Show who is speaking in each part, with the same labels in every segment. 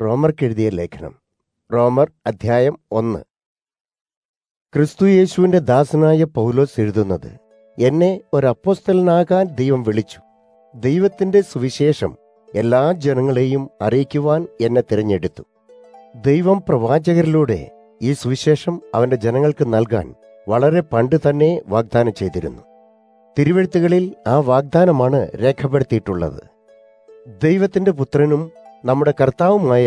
Speaker 1: റോമർക്കെഴുതിയ ലേഖനം റോമർ അധ്യായം ഒന്ന് ക്രിസ്തുയേശുവിന്റെ ദാസനായ പൗലോസ് എഴുതുന്നത് എന്നെ ഒരു അപ്പോസ്തലനാകാൻ ദൈവം വിളിച്ചു ദൈവത്തിന്റെ സുവിശേഷം എല്ലാ ജനങ്ങളെയും അറിയിക്കുവാൻ എന്നെ തിരഞ്ഞെടുത്തു ദൈവം പ്രവാചകരിലൂടെ ഈ സുവിശേഷം അവന്റെ ജനങ്ങൾക്ക് നൽകാൻ വളരെ പണ്ട് തന്നെ വാഗ്ദാനം ചെയ്തിരുന്നു തിരുവെഴുത്തുകളിൽ ആ വാഗ്ദാനമാണ് രേഖപ്പെടുത്തിയിട്ടുള്ളത് ദൈവത്തിന്റെ പുത്രനും നമ്മുടെ കർത്താവുമായ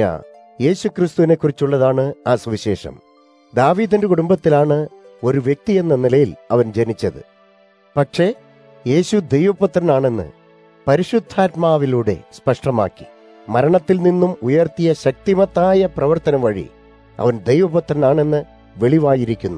Speaker 1: യേശുക്രിസ്തുവിനെക്കുറിച്ചുള്ളതാണ് ആ സുവിശേഷം ദാവീദിന്റെ കുടുംബത്തിലാണ് ഒരു വ്യക്തി എന്ന നിലയിൽ അവൻ ജനിച്ചത് പക്ഷേ യേശു ദൈവപുത്രനാണെന്ന് പരിശുദ്ധാത്മാവിലൂടെ സ്പഷ്ടമാക്കി മരണത്തിൽ നിന്നും ഉയർത്തിയ ശക്തിമത്തായ പ്രവർത്തനം വഴി അവൻ ദൈവപുത്രനാണെന്ന് വെളിവായിരിക്കുന്നു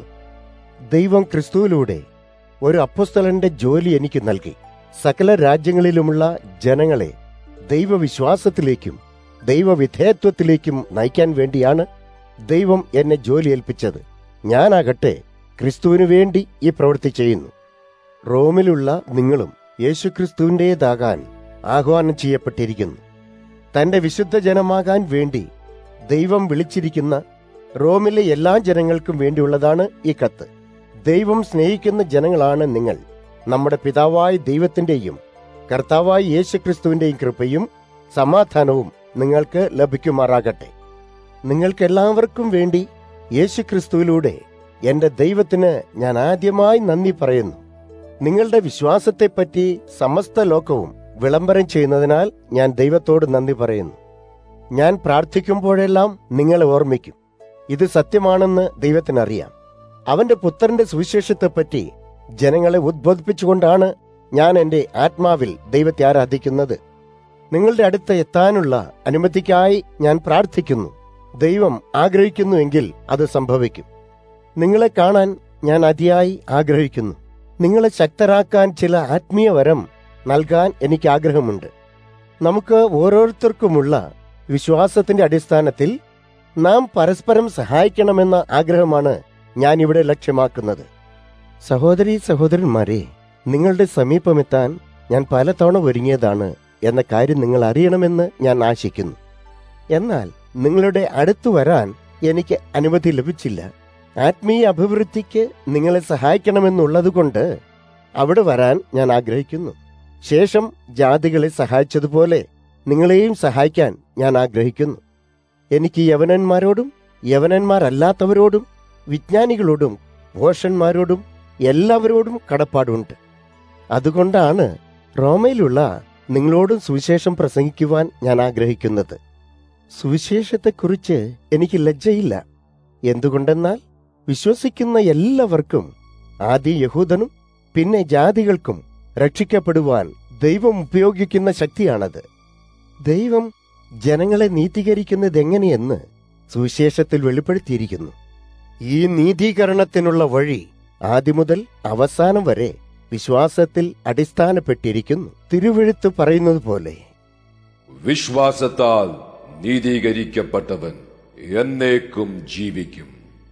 Speaker 1: ദൈവം ക്രിസ്തുവിലൂടെ ഒരു അപ്പസ്തലന്റെ ജോലി എനിക്ക് നൽകി സകല രാജ്യങ്ങളിലുമുള്ള ജനങ്ങളെ ദൈവവിശ്വാസത്തിലേക്കും ദൈവവിധേയത്വത്തിലേക്കും നയിക്കാൻ വേണ്ടിയാണ് ദൈവം എന്നെ ജോലി ഏൽപ്പിച്ചത് ഞാനാകട്ടെ ക്രിസ്തുവിനു വേണ്ടി ഈ പ്രവൃത്തി ചെയ്യുന്നു റോമിലുള്ള നിങ്ങളും യേശുക്രിസ്തുവിൻ്റേതാകാൻ ആഹ്വാനം ചെയ്യപ്പെട്ടിരിക്കുന്നു തന്റെ വിശുദ്ധ ജനമാകാൻ വേണ്ടി ദൈവം വിളിച്ചിരിക്കുന്ന റോമിലെ എല്ലാ ജനങ്ങൾക്കും വേണ്ടിയുള്ളതാണ് ഈ കത്ത് ദൈവം സ്നേഹിക്കുന്ന ജനങ്ങളാണ് നിങ്ങൾ നമ്മുടെ പിതാവായ ദൈവത്തിന്റെയും കർത്താവായ യേശുക്രിസ്തുവിന്റെയും കൃപയും സമാധാനവും നിങ്ങൾക്ക് ലഭിക്കുമാറാകട്ടെ നിങ്ങൾക്കെല്ലാവർക്കും വേണ്ടി യേശുക്രിസ്തുവിലൂടെ എന്റെ ദൈവത്തിന് ഞാൻ ആദ്യമായി നന്ദി പറയുന്നു നിങ്ങളുടെ വിശ്വാസത്തെപ്പറ്റി സമസ്ത ലോകവും വിളംബരം ചെയ്യുന്നതിനാൽ ഞാൻ ദൈവത്തോട് നന്ദി പറയുന്നു ഞാൻ പ്രാർത്ഥിക്കുമ്പോഴെല്ലാം നിങ്ങളെ ഓർമ്മിക്കും ഇത് സത്യമാണെന്ന് ദൈവത്തിനറിയാം അവന്റെ പുത്രന്റെ സുവിശേഷത്തെപ്പറ്റി ജനങ്ങളെ ഉദ്ബോധിപ്പിച്ചുകൊണ്ടാണ് ഞാൻ എന്റെ ആത്മാവിൽ ദൈവത്തെ ആരാധിക്കുന്നത് നിങ്ങളുടെ അടുത്ത് എത്താനുള്ള അനുമതിക്കായി ഞാൻ പ്രാർത്ഥിക്കുന്നു ദൈവം ആഗ്രഹിക്കുന്നുവെങ്കിൽ അത് സംഭവിക്കും നിങ്ങളെ കാണാൻ ഞാൻ അതിയായി ആഗ്രഹിക്കുന്നു നിങ്ങളെ ശക്തരാക്കാൻ ചില ആത്മീയ വരം നൽകാൻ എനിക്ക് ആഗ്രഹമുണ്ട് നമുക്ക് ഓരോരുത്തർക്കുമുള്ള വിശ്വാസത്തിന്റെ അടിസ്ഥാനത്തിൽ നാം പരസ്പരം സഹായിക്കണമെന്ന ആഗ്രഹമാണ് ഞാൻ ഇവിടെ ലക്ഷ്യമാക്കുന്നത് സഹോദരി സഹോദരന്മാരെ നിങ്ങളുടെ സമീപമെത്താൻ ഞാൻ പലതവണ ഒരുങ്ങിയതാണ് എന്ന കാര്യം നിങ്ങൾ അറിയണമെന്ന് ഞാൻ ആശിക്കുന്നു എന്നാൽ നിങ്ങളുടെ അടുത്തു വരാൻ എനിക്ക് അനുമതി ലഭിച്ചില്ല ആത്മീയ അഭിവൃദ്ധിക്ക് നിങ്ങളെ സഹായിക്കണമെന്നുള്ളതുകൊണ്ട് അവിടെ വരാൻ ഞാൻ ആഗ്രഹിക്കുന്നു ശേഷം ജാതികളെ സഹായിച്ചതുപോലെ നിങ്ങളെയും സഹായിക്കാൻ ഞാൻ ആഗ്രഹിക്കുന്നു എനിക്ക് യവനന്മാരോടും യവനന്മാരല്ലാത്തവരോടും വിജ്ഞാനികളോടും ഭോഷന്മാരോടും എല്ലാവരോടും കടപ്പാടുണ്ട് അതുകൊണ്ടാണ് റോമയിലുള്ള നിങ്ങളോടും സുവിശേഷം പ്രസംഗിക്കുവാൻ ഞാൻ ആഗ്രഹിക്കുന്നത് സുവിശേഷത്തെക്കുറിച്ച് എനിക്ക് ലജ്ജയില്ല എന്തുകൊണ്ടെന്നാൽ വിശ്വസിക്കുന്ന എല്ലാവർക്കും ആദ്യം യഹൂദനും പിന്നെ ജാതികൾക്കും രക്ഷിക്കപ്പെടുവാൻ ദൈവം ഉപയോഗിക്കുന്ന ശക്തിയാണത് ദൈവം ജനങ്ങളെ നീതീകരിക്കുന്നത് എങ്ങനെയെന്ന് സുവിശേഷത്തിൽ വെളിപ്പെടുത്തിയിരിക്കുന്നു ഈ നീതീകരണത്തിനുള്ള വഴി ആദ്യം മുതൽ അവസാനം വരെ വിശ്വാസത്തിൽ അടിസ്ഥാനപ്പെട്ടിരിക്കുന്നു തിരുവെഴുത്ത് പറയുന്നത് പോലെ
Speaker 2: വിശ്വാസത്താൽ നീതീകരിക്കപ്പെട്ടവൻ എന്നേക്കും ജീവിക്കും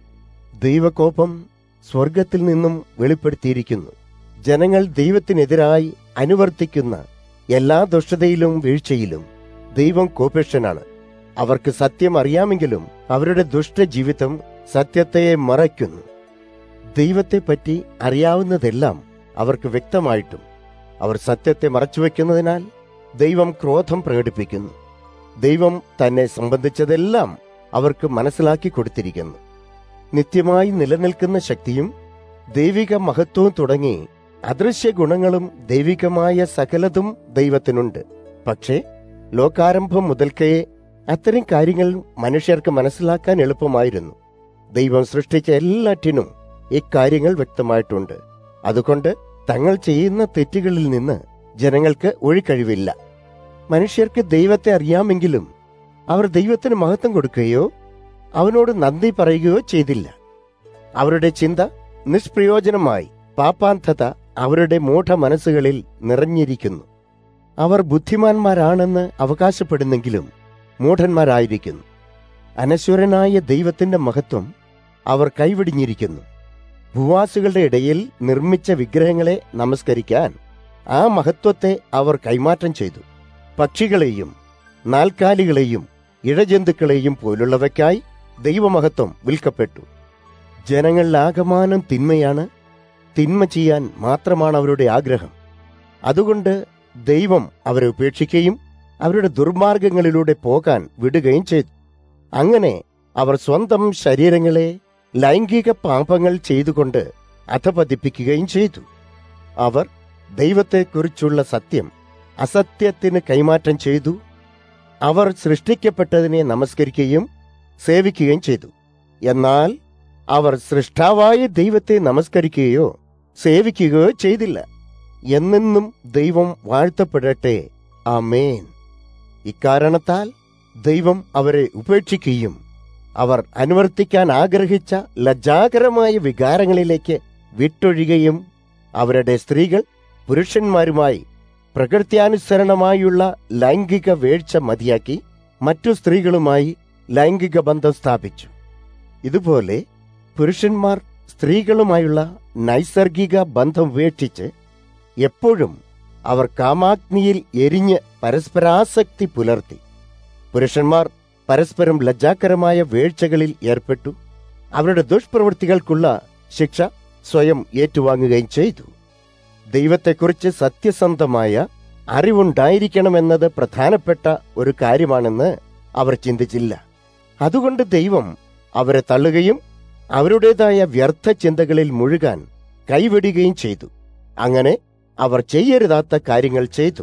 Speaker 1: ദൈവകോപം സ്വർഗത്തിൽ നിന്നും വെളിപ്പെടുത്തിയിരിക്കുന്നു ജനങ്ങൾ ദൈവത്തിനെതിരായി അനുവർത്തിക്കുന്ന എല്ലാ ദുഷ്ടതയിലും വീഴ്ചയിലും ദൈവം കോപേക്ഷനാണ് അവർക്ക് സത്യം അറിയാമെങ്കിലും അവരുടെ ദുഷ്ടജീവിതം സത്യത്തെ മറയ്ക്കുന്നു ദൈവത്തെപ്പറ്റി അറിയാവുന്നതെല്ലാം അവർക്ക് വ്യക്തമായിട്ടും അവർ സത്യത്തെ മറച്ചുവെക്കുന്നതിനാൽ ദൈവം ക്രോധം പ്രകടിപ്പിക്കുന്നു ദൈവം തന്നെ സംബന്ധിച്ചതെല്ലാം അവർക്ക് മനസ്സിലാക്കി കൊടുത്തിരിക്കുന്നു നിത്യമായി നിലനിൽക്കുന്ന ശക്തിയും ദൈവിക മഹത്വവും തുടങ്ങി അദൃശ്യ ഗുണങ്ങളും ദൈവികമായ സകലതും ദൈവത്തിനുണ്ട് പക്ഷേ ലോകാരംഭം മുതൽക്കേ അത്തരം കാര്യങ്ങൾ മനുഷ്യർക്ക് മനസ്സിലാക്കാൻ എളുപ്പമായിരുന്നു ദൈവം സൃഷ്ടിച്ച എല്ലാറ്റിനും ഇക്കാര്യങ്ങൾ വ്യക്തമായിട്ടുണ്ട് അതുകൊണ്ട് തങ്ങൾ ചെയ്യുന്ന തെറ്റുകളിൽ നിന്ന് ജനങ്ങൾക്ക് ഒഴിക്കഴിവില്ല മനുഷ്യർക്ക് ദൈവത്തെ അറിയാമെങ്കിലും അവർ ദൈവത്തിന് മഹത്വം കൊടുക്കുകയോ അവനോട് നന്ദി പറയുകയോ ചെയ്തില്ല അവരുടെ ചിന്ത നിഷ്പ്രയോജനമായി പാപ്പാന്ധത അവരുടെ മൂഢ മനസ്സുകളിൽ നിറഞ്ഞിരിക്കുന്നു അവർ ബുദ്ധിമാന്മാരാണെന്ന് അവകാശപ്പെടുന്നെങ്കിലും മൂഢന്മാരായിരിക്കുന്നു അനശ്വരനായ ദൈവത്തിന്റെ മഹത്വം അവർ കൈവിടിഞ്ഞിരിക്കുന്നു ഭൂവാസികളുടെ ഇടയിൽ നിർമ്മിച്ച വിഗ്രഹങ്ങളെ നമസ്കരിക്കാൻ ആ മഹത്വത്തെ അവർ കൈമാറ്റം ചെയ്തു പക്ഷികളെയും നാൽക്കാലികളെയും ഇഴജന്തുക്കളെയും പോലുള്ളവയ്ക്കായി ദൈവമഹത്വം വിൽക്കപ്പെട്ടു ജനങ്ങളിലാകമാനം തിന്മയാണ് തിന്മ ചെയ്യാൻ മാത്രമാണ് അവരുടെ ആഗ്രഹം അതുകൊണ്ട് ദൈവം അവരെ ഉപേക്ഷിക്കുകയും അവരുടെ ദുർമാർഗങ്ങളിലൂടെ പോകാൻ വിടുകയും ചെയ്തു അങ്ങനെ അവർ സ്വന്തം ശരീരങ്ങളെ ലൈംഗിക പാപങ്ങൾ ചെയ്തുകൊണ്ട് അധപതിപ്പിക്കുകയും ചെയ്തു അവർ ദൈവത്തെക്കുറിച്ചുള്ള സത്യം അസത്യത്തിന് കൈമാറ്റം ചെയ്തു അവർ സൃഷ്ടിക്കപ്പെട്ടതിനെ നമസ്കരിക്കുകയും സേവിക്കുകയും ചെയ്തു എന്നാൽ അവർ സൃഷ്ടാവായ ദൈവത്തെ നമസ്കരിക്കുകയോ സേവിക്കുകയോ ചെയ്തില്ല എന്നെന്നും ദൈവം വാഴ്ത്തപ്പെടട്ടെ ആമേൻ ഇക്കാരണത്താൽ ദൈവം അവരെ ഉപേക്ഷിക്കുകയും അവർ അനുവർത്തിക്കാൻ ആഗ്രഹിച്ച ലജ്ജാകരമായ വികാരങ്ങളിലേക്ക് വിട്ടൊഴിയുകയും അവരുടെ സ്ത്രീകൾ പുരുഷന്മാരുമായി പ്രകൃത്യാനുസരണമായുള്ള ലൈംഗിക വീഴ്ച മതിയാക്കി മറ്റു സ്ത്രീകളുമായി ലൈംഗിക ബന്ധം സ്ഥാപിച്ചു ഇതുപോലെ പുരുഷന്മാർ സ്ത്രീകളുമായുള്ള നൈസർഗിക ബന്ധം ഉപേക്ഷിച്ച് എപ്പോഴും അവർ കാമാഗ്നിയിൽ എരിഞ്ഞ് പരസ്പരാസക്തി പുലർത്തി പുരുഷന്മാർ പരസ്പരം ലജ്ജാകരമായ വീഴ്ചകളിൽ ഏർപ്പെട്ടു അവരുടെ ദുഷ്പ്രവൃത്തികൾക്കുള്ള ശിക്ഷ സ്വയം ഏറ്റുവാങ്ങുകയും ചെയ്തു ദൈവത്തെക്കുറിച്ച് സത്യസന്ധമായ അറിവുണ്ടായിരിക്കണമെന്നത് പ്രധാനപ്പെട്ട ഒരു കാര്യമാണെന്ന് അവർ ചിന്തിച്ചില്ല അതുകൊണ്ട് ദൈവം അവരെ തള്ളുകയും അവരുടേതായ വ്യർത്ഥ ചിന്തകളിൽ മുഴുകാൻ കൈവിടുകയും ചെയ്തു അങ്ങനെ അവർ ചെയ്യരുതാത്ത കാര്യങ്ങൾ ചെയ്തു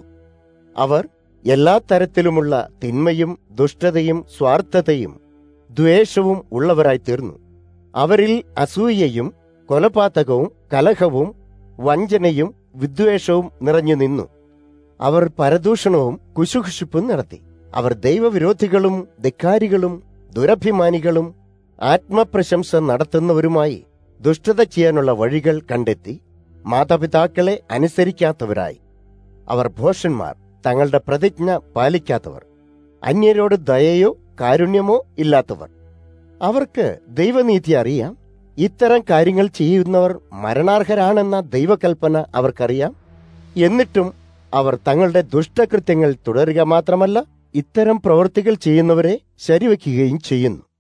Speaker 1: അവർ എല്ലാ തരത്തിലുമുള്ള തിന്മയും ദുഷ്ടതയും സ്വാർത്ഥതയും ദ്വേഷവും ഉള്ളവരായി തീർന്നു അവരിൽ അസൂയയും കൊലപാതകവും കലഹവും വഞ്ചനയും വിദ്വേഷവും നിറഞ്ഞു നിന്നു അവർ പരദൂഷണവും കുശുകുശുപ്പും നടത്തി അവർ ദൈവവിരോധികളും ധിക്കാരികളും ദുരഭിമാനികളും ആത്മപ്രശംസ നടത്തുന്നവരുമായി ദുഷ്ടത ചെയ്യാനുള്ള വഴികൾ കണ്ടെത്തി മാതാപിതാക്കളെ അനുസരിക്കാത്തവരായി അവർ ഭോഷന്മാർ തങ്ങളുടെ പ്രതിജ്ഞ പാലിക്കാത്തവർ അന്യരോട് ദയയോ കാരുണ്യമോ ഇല്ലാത്തവർ അവർക്ക് ദൈവനീതി അറിയാം ഇത്തരം കാര്യങ്ങൾ ചെയ്യുന്നവർ മരണാർഹരാണെന്ന ദൈവകൽപ്പന അവർക്കറിയാം എന്നിട്ടും അവർ തങ്ങളുടെ ദുഷ്ടകൃത്യങ്ങൾ തുടരുക മാത്രമല്ല ഇത്തരം പ്രവൃത്തികൾ ചെയ്യുന്നവരെ ശരിവയ്ക്കുകയും ചെയ്യുന്നു